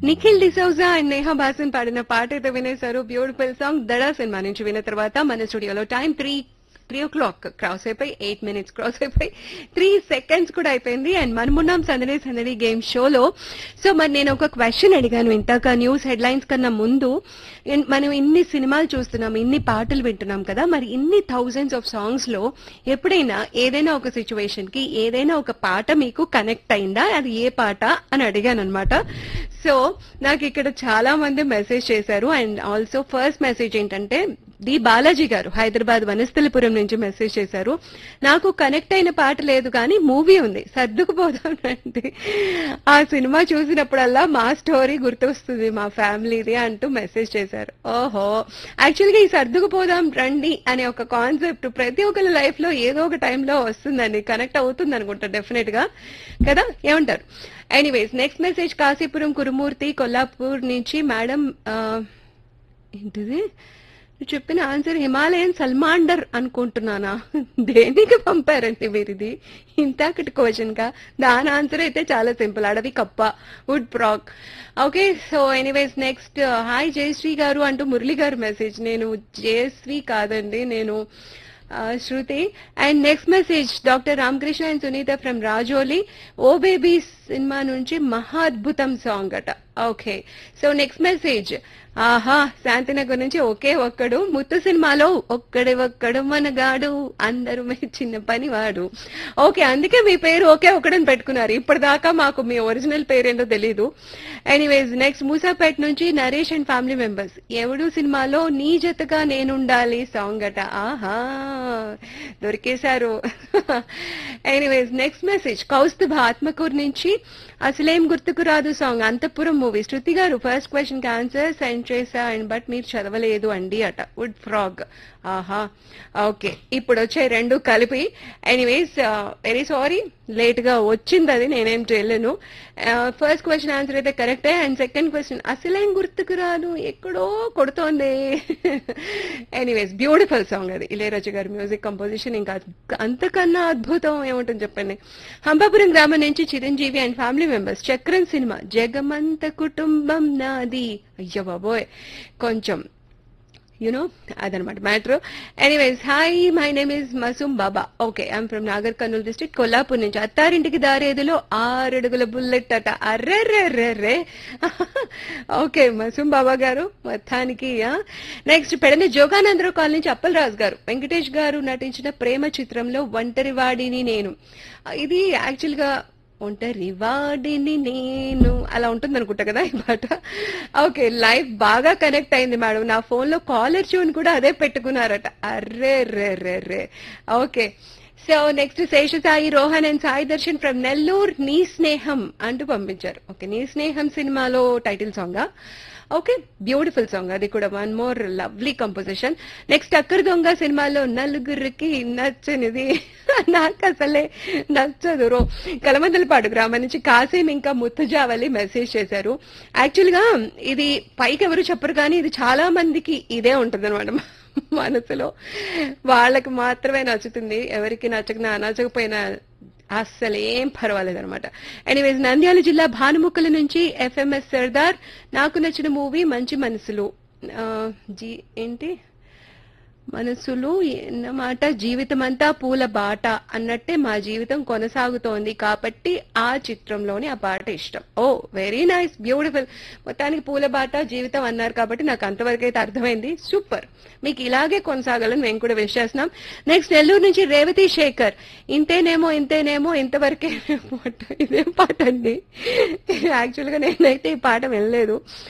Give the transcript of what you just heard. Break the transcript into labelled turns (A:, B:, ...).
A: Nikhil D'Souza and Neha Bhasin పాడిన పాట అయితే వినేశారు బ్యూటిఫుల్ సాంగ్ దడా సినిమా నుంచి విన్న తర్వాత మన స్టూడియోలో time three three o'clock cross అయిపోయి ఎయిట్ మినిట్స్ క్రాస్ అయిపోయి త్రీ సెకండ్స్ కూడా అయిపోయింది అండ్ మనమున్నాం సందడి సందడి గేమ్ షోలో సో మరి నేను ఒక క్వశ్చన్ అడిగాను ఇంతాక న్యూస్ హెడ్లైన్స్ కన్నా ముందు ఇన్- మనం ఇన్ని సినిమాలు చూస్తున్నాం ఇన్ని పాటలు వింటున్నాం కదా మరి ఇన్ని థౌజండ్స్ ఆఫ్ సాంగ్స్ లో ఎప్పుడైనా ఏదైనా ఒక సిచ్యువేషన్ కి ఏదైనా ఒక పాట మీకు కనెక్ట్ అయిందా అది ఏ పాట అని అడిగాను అనమాట సో నాకు ఇక్కడ చాలా మంది మెసేజ్ చేశారు అండ్ ఆల్సో ఫస్ట్ మెసేజ్ ఏంటంటే ది బాలాజీ గారు హైదరాబాద్ వనస్థలిపురం నుంచి మెసేజ్ చేశారు నాకు కనెక్ట్ అయిన పాట లేదు కానీ మూవీ ఉంది సర్దుకుపోదాం రండి ఆ సినిమా చూసినప్పుడల్లా మా స్టోరీ గుర్తొస్తుంది మా ఫ్యామిలీది అంటూ మెసేజ్ చేశారు ఓహో యాక్చువల్గా ఈ సర్దుకుపోదాం రండి అనే ఒక కాన్సెప్ట్ ప్రతి ఒక్కరి లైఫ్ లో ఏదో ఒక టైంలో వస్తుందండి కనెక్ట్ అవుతుంది అనుకుంటా డెఫినెట్ గా కదా ఏమంటారు anyways next message Kashipuram Kurumurthy Kollapur నుంచి మేడం ఆ, ఏంటిది నువ్వు చెప్పిన ఆన్సర్ హిమాలయన్ సల్మాండర్ అనుకుంటున్నానా దేనికి పంపారండి మీరు ఇది ఇంతకటి క్వశ్చన్ గా దాని ఆన్సర్ అయితే చాలా సింపుల్ అడవి కప్ప wood frog okay so anyways next hi Jayashree గారు అంటూ మురళి గారు మెసేజ్ నేను జయశ్రీ కాదండి నేను ఆ, Shruti and next message doctor Ramakrishna and Sunitha from Rajoli oh baby cinema నుంచి మహా అద్భుతం సాంగ్ అట ఓకే సో నెక్స్ట్ మెసేజ్ ఆహా శాంతినగర్ నుంచి ఒకే ఒక్కడు ముత్తు సినిమాలో ఒక్కడే ఒక్కడు మనగాడు అందరూ చిన్న పనివాడు ఓకే అందుకే మీ పేరు ఒకే ఒక్కడని పెట్టుకున్నారు ఇప్పటిదాకా మాకు మీ ఒరిజినల్ పేరేంటో తెలీదు ఎనీవేస్ నెక్స్ట్ మూసాపేట్ నుంచి నరేష్ అండ్ ఫ్యామిలీ మెంబర్స్ ఎవడు సినిమాలో నీ జతగా నేనుండాలి సాంగ్ అట ఆహా దొరికేశారు anyways next message Kaustubha Atmakur నుంచి అసలేం గుర్తుకు రాదు song Anthapuram movie Shruti garu first question కి ఆన్సర్ సెండ్ చేశా అండ్ బట్ మీరు చదవలేదు అండి అట వుడ్ ఫ్రాగ్ ఆహా ఓకే ఇప్పుడు వచ్చే రెండు కలిపి ఎనీవేస్ వెరీ సారీ లేట్ గా వచ్చింది అది నేనేం చేయలేను ఫస్ట్ క్వశ్చన్ ఆన్సర్ అయితే కరెక్టే అండ్ సెకండ్ క్వశ్చన్ అసలేం గుర్తుకు రాదు ఎక్కడో కొడుతోంది ఎనీవేస్ బ్యూటిఫుల్ సాంగ్ అది ఇళయరాజు గారి మ్యూజిక్ కంపోజిషన్ ఇంకా అంతకన్నా అద్భుతం ఏముంటుంది చెప్పండి హంపాపురం గ్రామం నుంచి Chiranjeevi and family members Chakram cinema జగమంత కుటుంబం నాది అయ్యో బాబోయ్ కొంచెం యునో అదనమాట matter anyways hi my name is Masoom Baba okay I'm from Nagar Kurnool district Kollapur నుంచి అత్తారింటికి దారేదిలో ఆరడుగుల బుల్లెట్ అట అర్రెర్రెర్రెర్రే ఓకే మసూమ్ బాబా గారు మొత్తానికి నెక్స్ట్ పెడని జోగానందరావు కాలనీ నుంచి అప్పలరాజు గారు వెంకటేష్ గారు నటించిన ప్రేమ చిత్రంలో ఒంటరివాడిని నేను ఇది యాక్చువల్ గా ఒంటరి వాడిని నేను అలా ఉంటుంది అనుకుంటా కదా ఈ పాట ఓకే లైఫ్ బాగా కనెక్ట్ అయింది మేడం నా ఫోన్ లో కాలర్ ట్యూన్ కూడా అదే పెట్టుకున్నారట అర్రే రే రే రే okay so next Seshasai Rohan and Sai Darshan from Nellore Nee Sneham అంటూ పంపించారు ఓకే నీ స్నేహం సినిమాలో టైటిల్ సాంగా ఓకే బ్యూటిఫుల్ సాంగ్ అది కూడా one more lovely composition next అక్కర్ దొంగ సినిమాలో నలుగురికి నచ్చనిది నాకు అసలే నచ్చదు రో కలమందలపాడు గ్రామం నుంచి కాసేం ఇంకా ముత్తజావలి మెసేజ్ చేశారు యాక్చువల్ గా ఇది పైకి ఎవరు చెప్పరు కానీ ఇది చాలా మందికి ఇదే ఉంటుంది అనమాట మనసులో వాళ్ళకి మాత్రమే నచ్చుతుంది ఎవరికి నచ్చకనా నచ్చకపోయినా అస్సలు ఏం పర్వాలేదు అనమాట ఎనీవేస్ నంద్యాల జిల్లా భానుముక్కల నుంచి ఎఫ్ఎంఎస్ సర్దార్ నాకు నచ్చిన మూవీ మంచి మనసులు ఆ, జీ ఏంటి మనసులు అన్నమాట జీవితం అంతా పూల బాట అన్నట్టే మా జీవితం కొనసాగుతోంది కాబట్టి ఆ చిత్రంలోని ఆ పాట ఇష్టం ఓ వెరీ నైస్ బ్యూటిఫుల్ మొత్తానికి పూల బాట జీవితం అన్నారు కాబట్టి నాకు అంతవరకు అయితే అర్థమైంది సూపర్ మీకు ఇలాగే కొనసాగాలని మేము కూడా విష్ చేస్తున్నాం నెక్స్ట్ నెల్లూరు నుంచి రేవతి శేఖర్ ఇంతేనేమో ఇంతేనేమో ఇంతవరకే పాట ఇదేం పాట అండి యాక్చువల్గా నేనైతే ఈ పాట వినలేదు